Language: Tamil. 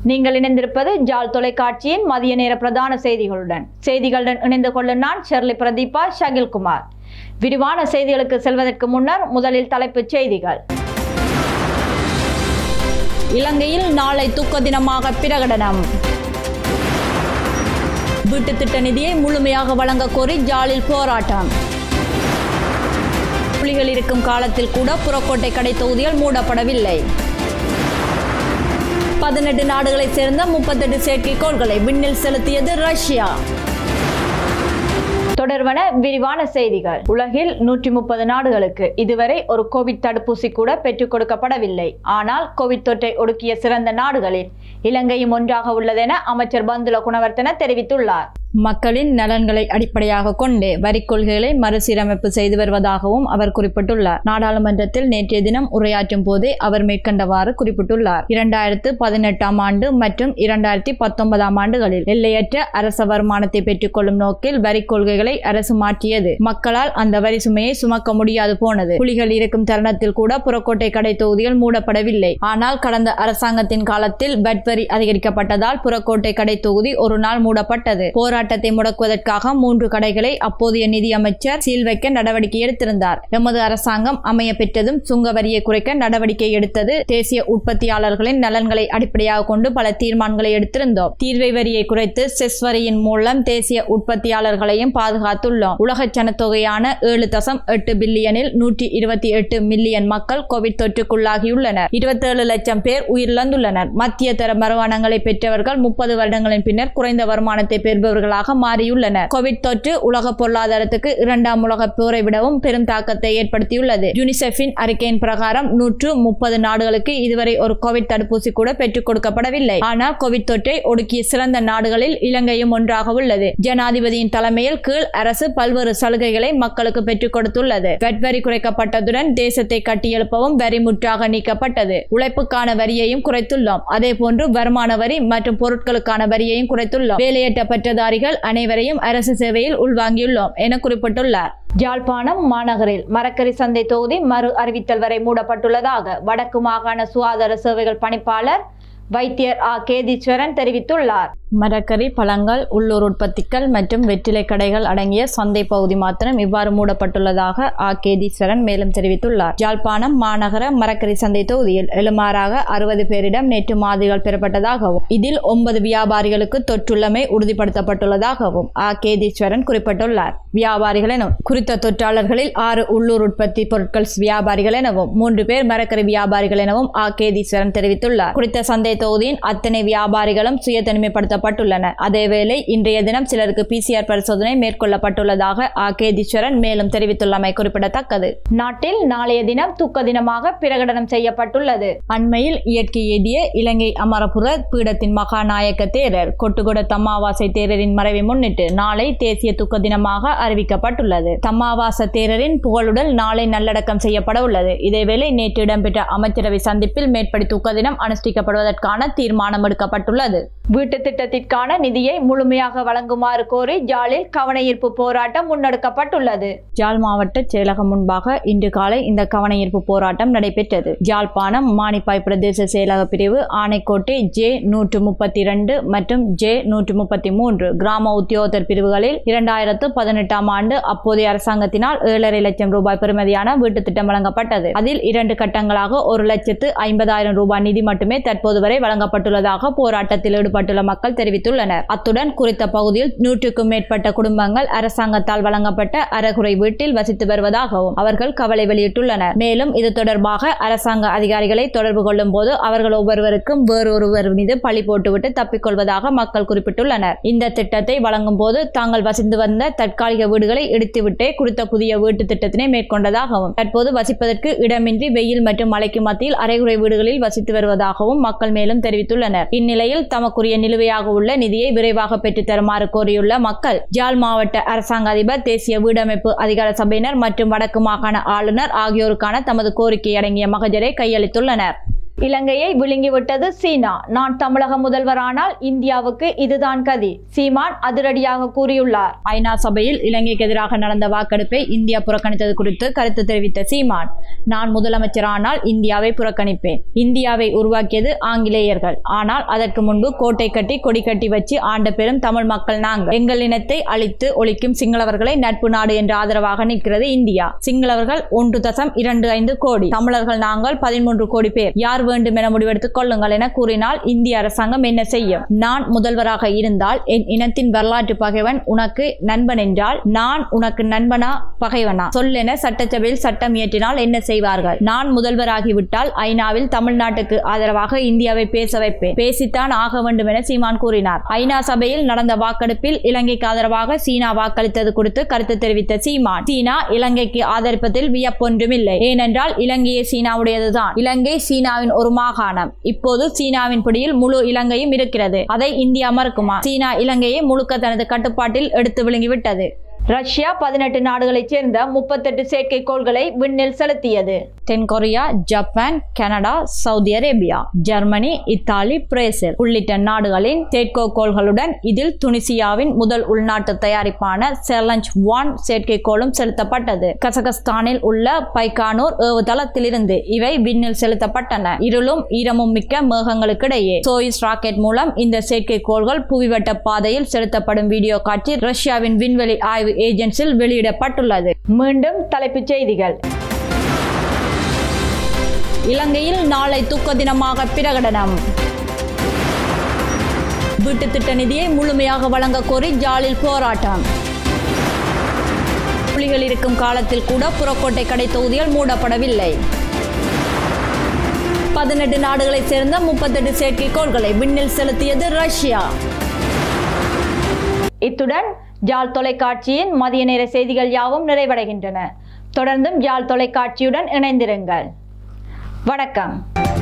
நீங்கள் இணைந்திருப்பது ஜால் தொலைக்காட்சியின் மதிய நேர பிரதான செய்திகளுடன் செய்திகளுடன் இணைந்து கொள்ளும் நான் ஷெர்லி பிரதீபா ஷகில்குமார் விரிவான செய்திகளுக்கு செல்வதற்கு முன்னர் முதலில் தலைப்புச் செய்திகள் இலங்கையில் நாளை துக்க தினமாக பிரகடனம் வீட்டு திட்ட நிதியை முழுமையாக வழங்க கோரி ஜாலில் போராட்டம் புலிகள் இருக்கும் காலத்தில் கூட புறக்கோட்டை கடை தொகுதிகள் மூடப்படவில்லை பதினெட்டு நாடுகளைச் சேர்ந்த முப்பத்தெட்டு செயற்கைக்கோள்களை விண்ணில் செலுத்தியது ரஷ்யா தொடர்வன விரிவான செய்திகள் உலகில் நூற்றி முப்பது நாடுகளுக்கு இதுவரை ஒரு கோவிட் தடுப்பூசி கூட பெற்றுக் கொடுக்கப்படவில்லை ஆனால் கோவிட் தொற்றை ஒடுக்கிய சிறந்த நாடுகளில் இலங்கையும் ஒன்றாக உள்ளதென அமைச்சர் பந்துல குணவர்த்தன தெரிவித்துள்ளார் மக்களின் நலன்களை அடிப்படையாக கொண்டு வரி கொள்கைகளை மறுசீரமைப்பு செய்து வருவதாகவும் அவர் குறிப்பிட்டுள்ளார் நாடாளுமன்றத்தில் நேற்றைய தினம் உரையாற்றும் போதே அவர் மேற்கண்டவாறு குறிப்பிட்டுள்ளார் இரண்டாயிரத்து பதினெட்டாம் ஆண்டு மற்றும் இரண்டாயிரத்தி பத்தொன்பதாம் ஆண்டுகளில் எல்லையற்ற அரச வருமானத்தை பெற்றுக்கொள்ளும் நோக்கில் வரி கொள்கைகளை அரசு மாற்றியது மக்களால் அந்த வரி சுமையை சுமக்க முடியாது போனது புலிகள் இருக்கும் தருணத்தில் கூட புறக்கோட்டை கடை தொகுதிகள் மூடப்படவில்லை ஆனால் கடந்த அரசாங்கத்தின் காலத்தில் பட் வரி அதிகரிக்கப்பட்டதால் புறக்கோட்டை கடை தொகுதி ஒரு நாள் மூடப்பட்டது போராட்டத்தை முடக்குவதற்காக மூன்று கடைகளை அப்போதைய நிதியமைச்சர் சீல் வைக்க நடவடிக்கை எடுத்திருந்தார் எமது அரசாங்கம் அமைய பெற்றதும் சுங்க வரியை குறைக்க நடவடிக்கை எடுத்தது தேசிய உற்பத்தியாளர்களின் நலன்களை அடிப்படையாக கொண்டு பல தீர்மானங்களை எடுத்திருந்தோம் தீர்வை வரியை குறைத்து செஸ் வரியின் மூலம் தேசிய உற்பத்தியாளர்களையும் பாதுகாத்துள்ளோம் உலக ஜனத்தொகையான ஏழு தசம் எட்டு பில்லியனில் நூற்றி இருபத்தி எட்டு மில்லியன் மக்கள் கோவிட் தொற்றுக்குள்ளாகியுள்ளனர் இருபத்தேழு லட்சம் பேர் உயிரிழந்துள்ளனர் மத்திய தர வருமானங்களை பெற்றவர்கள் முப்பது வருடங்களின் பின்னர் குறைந்த வருமானத்தை பெறுபவர்களாக மாறியுள்ளனர் கோவிட் தொற்று உலக பொருளாதாரத்துக்கு இரண்டாம் உலக போரை விடவும் பெரும் தாக்கத்தை ஏற்படுத்தியுள்ளது யுனிசெஃபின் அறிக்கையின் பிரகாரம் நூற்று முப்பது நாடுகளுக்கு இதுவரை ஒரு கோவிட் தடுப்பூசி கூட பெற்றுக் கொடுக்கப்படவில்லை ஆனால் கோவிட் தொற்றை ஒடுக்கிய சிறந்த நாடுகளில் இலங்கையும் ஒன்றாக உள்ளது ஜனாதிபதியின் தலைமையில் கீழ் அரசு பல்வேறு சலுகைகளை மக்களுக்கு பெற்றுக் கொடுத்துள்ளது வெட் வரி குறைக்கப்பட்டதுடன் தேசத்தை கட்டியெழுப்பவும் வரி முற்றாக நீக்கப்பட்டது உழைப்புக்கான வரியையும் குறைத்துள்ளோம் அதே போன்று வருமான வரி மற்றும் பொருட்களுக்கான வரியையும் குறைத்துள்ளோம் வேலையற்ற பட்டதாரிகள் அனைவரையும் அரசு சேவையில் உள்வாங்கியுள்ளோம் என குறிப்பிட்டுள்ளார் ஜாழ்ப்பாணம் மாநகரில் மரக்கறி சந்தை தொகுதி மறு அறிவித்தல் வரை மூடப்பட்டுள்ளதாக வடக்கு மாகாண சுகாதார சேவைகள் பணிப்பாளர் வைத்தியர் ஆ கேதீஸ்வரன் தெரிவித்துள்ளார் மரக்கறி பழங்கள் உள்ளூர் உற்பத்திகள் மற்றும் வெற்றிலை கடைகள் அடங்கிய சந்தை பகுதி மாத்திரம் இவ்வாறு மூடப்பட்டுள்ளதாக ஆ கேதீஸ்வரன் மேலும் தெரிவித்துள்ளார் யாழ்ப்பாணம் மாநகர மரக்கறி சந்தை தொகுதியில் எழுமாறாக அறுபது பேரிடம் நேற்று மாதிரிகள் பெறப்பட்டதாகவும் இதில் ஒன்பது வியாபாரிகளுக்கு தொற்றுள்ளமை உறுதிப்படுத்தப்பட்டுள்ளதாகவும் ஆ கேதீஸ்வரன் குறிப்பிட்டுள்ளார் வியாபாரிகள் எனவும் குறித்த தொற்றாளர்களில் ஆறு உள்ளூர் உற்பத்தி பொருட்கள் வியாபாரிகள் எனவும் மூன்று பேர் மரக்கறி வியாபாரிகள் எனவும் ஆ கேதீஸ்வரன் தெரிவித்துள்ளார் குறித்த சந்தை தொகுதியின் அத்தனை வியாபாரிகளும் சுய தனிமைப்படுத்தப்பட்டுள்ளனர் அதேவேளை இன்றைய தினம் சிலருக்கு பிசிஆர் பரிசோதனை மேற்கொள்ளப்பட்டுள்ளதாக ஆ கேதீஸ்வரன் மேலும் தெரிவித்துள்ளமை குறிப்பிடத்தக்கது நாட்டில் நாளைய தினம் துக்க தினமாக பிரகடனம் செய்யப்பட்டுள்ளது அண்மையில் இயற்கை எய்திய இலங்கை அமரபுர பீடத்தின் மகாநாயக்க தேரர் கொட்டுகொட தம்மாவாசை தேரரின் மறைவை முன்னிட்டு நாளை தேசிய துக்க தினமாக அறிவிக்கப்பட்டுள்ளது தம்மாவாச தேரரின் புகழுடல் நாளை நல்லடக்கம் செய்யப்பட உள்ளது இதேவேளை நேற்று இடம்பெற்ற அமைச்சரவை சந்திப்பில் மேற்படி துக்க தினம் அனுஷ்டிக்கப்படுவதற்கான தீர்மானம் எடுக்கப்பட்டுள்ளது வீட்டு திட்டத்திற்கான நிதியை முழுமையாக வழங்குமாறு கோரி ஜாலில் கவன ஈர்ப்பு போராட்டம் முன்னெடுக்கப்பட்டுள்ளது ஜாழ் மாவட்ட செயலகம் முன்பாக இன்று காலை இந்த கவன ஈர்ப்பு போராட்டம் நடைபெற்றது ஜாழ்ப்பாணம் மானிப்பாய் பிரதேச செயலக பிரிவு ஆனைக்கோட்டை ஜே நூற்று முப்பத்தி இரண்டு மற்றும் ஜே நூற்று முப்பத்தி மூன்று கிராம உத்தியோகத்தர் பிரிவுகளில் இரண்டாயிரத்து பதினெட்டாம் ஆண்டு அப்போதைய அரசாங்கத்தினால் ஏழரை லட்சம் ரூபாய் பெறுமதியான வீட்டு திட்டம் வழங்கப்பட்டது அதில் இரண்டு கட்டங்களாக ஒரு லட்சத்து ஐம்பதாயிரம் ரூபாய் நிதி மட்டுமே தற்போது வரை வழங்கப்பட்டுள்ளதாக போராட்டத்தில் ஈடுபட்டுள்ள மக்கள் தெரிவித்துள்ளனர் அத்துடன் குறித்த பகுதியில் நூற்றுக்கும் மேற்பட்ட குடும்பங்கள் அரசாங்கத்தால் வழங்கப்பட்ட அறகுறை வீட்டில் வசித்து வருவதாகவும் அவர்கள் கவலை வெளியிட்டுள்ளனர் மேலும் இது தொடர்பாக அரசாங்க அதிகாரிகளை தொடர்பு கொள்ளும் போது அவர்கள் ஒவ்வொருவருக்கும் வேறொருவர் மீது பழி போட்டுவிட்டு தப்பிக்கொள்வதாக மக்கள் குறிப்பிட்டுள்ளனர் இந்த திட்டத்தை வழங்கும் போது தாங்கள் வசித்து வந்த தற்காலிக வீடுகளை இடித்துவிட்டே குறித்த புதிய வீட்டு திட்டத்தினை மேற்கொண்டதாகவும் தற்போது வசிப்பதற்கு இடமின்றி வெயில் மற்றும் மழைக்கு மத்தியில் அரைகுறை வீடுகளில் வசித்து வருவதாகவும் மக்கள் மேலும் தெரிவித்துள்ளனர் இந்நிலையில் தமக்குரிய நிலுவையாக உள்ள நிதியை விரைவாக பெற்றுத் தருமாறு கோரியுள்ள மக்கள் ஜாழ் மாவட்ட அரசாங்க அதிபர் தேசிய வீடமைப்பு அதிகார சபையினர் மற்றும் வடக்கு மாகாண ஆளுநர் ஆகியோருக்கான தமது கோரிக்கை அடங்கிய மகஜரை கையளித்துள்ளனர் இலங்கையை விழுங்கிவிட்டது சீனா நான் தமிழக முதல்வரானால் இந்தியாவுக்கு இதுதான் கதி சீமான் அதிரடியாக கூறியுள்ளார் ஐநா சபையில் இலங்கைக்கு எதிராக நடந்த வாக்கெடுப்பை இந்தியா புறக்கணித்தது குறித்து கருத்து தெரிவித்த சீமான் நான் முதலமைச்சரானால் இந்தியாவை புறக்கணிப்பேன் இந்தியாவை உருவாக்கியது ஆங்கிலேயர்கள் ஆனால் அதற்கு முன்பு கோட்டை கட்டி கொடி கட்டி வச்சு ஆண்ட பெரும் தமிழ் மக்கள் நாங்கள் எங்கள் இனத்தை அழித்து ஒழிக்கும் சிங்களவர்களை நட்பு நாடு என்ற ஆதரவாக நிற்கிறது இந்தியா சிங்களவர்கள் ஒன்று தசம் இரண்டு ஐந்து கோடி தமிழர்கள் நாங்கள் பதிமூன்று கோடி பேர் யார் வேண்டும் என முடிவெடுத்துக் கொள்ளுங்கள் என கூறினால் இந்திய அரசாங்கம் என்ன செய்யும் நான் முதல்வராக இருந்தால் என் இனத்தின் வரலாற்று பகைவன் உனக்கு நண்பன் என்றால் நான் உனக்கு நண்பனா பகைவனா சொல்லென சட்டசபையில் சட்டம் இயற்றினால் என்ன செய்வார்கள் நான் முதல்வராகிவிட்டால் ஐநாவில் தமிழ்நாட்டுக்கு ஆதரவாக இந்தியாவை பேச வைப்பேன் பேசித்தான் ஆக வேண்டும் என சீமான் கூறினார் ஐநா சபையில் நடந்த வாக்கெடுப்பில் இலங்கைக்கு ஆதரவாக சீனா வாக்களித்தது குறித்து கருத்து தெரிவித்த சீமான் சீனா இலங்கைக்கு ஆதரிப்பதில் வியப்பொன்றுமில்லை ஏனென்றால் இலங்கையே சீனாவுடையதுதான் இலங்கை சீனாவின் ஒரு மாகாணம் இப்போது சீனாவின் பிடியில் முழு இலங்கையும் இருக்கிறது அதை இந்தியா மறுக்குமா சீனா இலங்கையை முழுக்க தனது கட்டுப்பாட்டில் எடுத்து விழுங்கிவிட்டது ரஷ்யா பதினெட்டு நாடுகளைச் சேர்ந்த முப்பத்தெட்டு செயற்கைக்கோள்களை விண்ணில் செலுத்தியது தென்கொரியா Japan Canada Saudi Arabia Germany Italy Brazil உள்ளிட்ட நாடுகளின் செயற்கைக்கோள்களுடன் இதில் துனிசியாவின் முதல் உள்நாட்டு தயாரிப்பான செலஞ்ச் ஒன் செயற்கைக்கோளும் செலுத்தப்பட்டது கசகஸ்தானில் உள்ள பைக்கானூர் ஏவுதளத்திலிருந்து இவை விண்ணில் செலுத்தப்பட்டன இருளும் ஈரமும் மிக்க மேகங்களுக்கிடையே சோயிஸ் ராக்கெட் மூலம் இந்த செயற்கைக்கோள்கள் புவிவட்ட பாதையில் செலுத்தப்படும் வீடியோ காட்சி ரஷ்யாவின் விண்வெளி ஆய்வு ஏஜென்சியில் வெளியிடப்பட்டுள்ளது மீண்டும் தலைப்புச் செய்திகள் இலங்கையில் நாளை துக்க தினமாக பிரகடனம் வீட்டு திட்ட நிதியை முழுமையாக வழங்க கோரி ஜாலில் போராட்டம் புலிகள் இருக்கும் காலத்தில் கூட புறக்கோட்டை கடை தொகுதிகள் மூடப்படவில்லை பதினெட்டு நாடுகளைச் சேர்ந்த முப்பத்தெட்டு செயற்கைக்கோள்களை விண்ணில் செலுத்தியது ரஷ்யா இத்துடன் ஜால் தொலைக்காட்சியின் மதிய நேர செய்திகள் யாவும் நிறைவடைகின்றன தொடர்ந்தும் ஜால் தொலைக்காட்சியுடன் இணைந்திருங்கள் வணக்கம்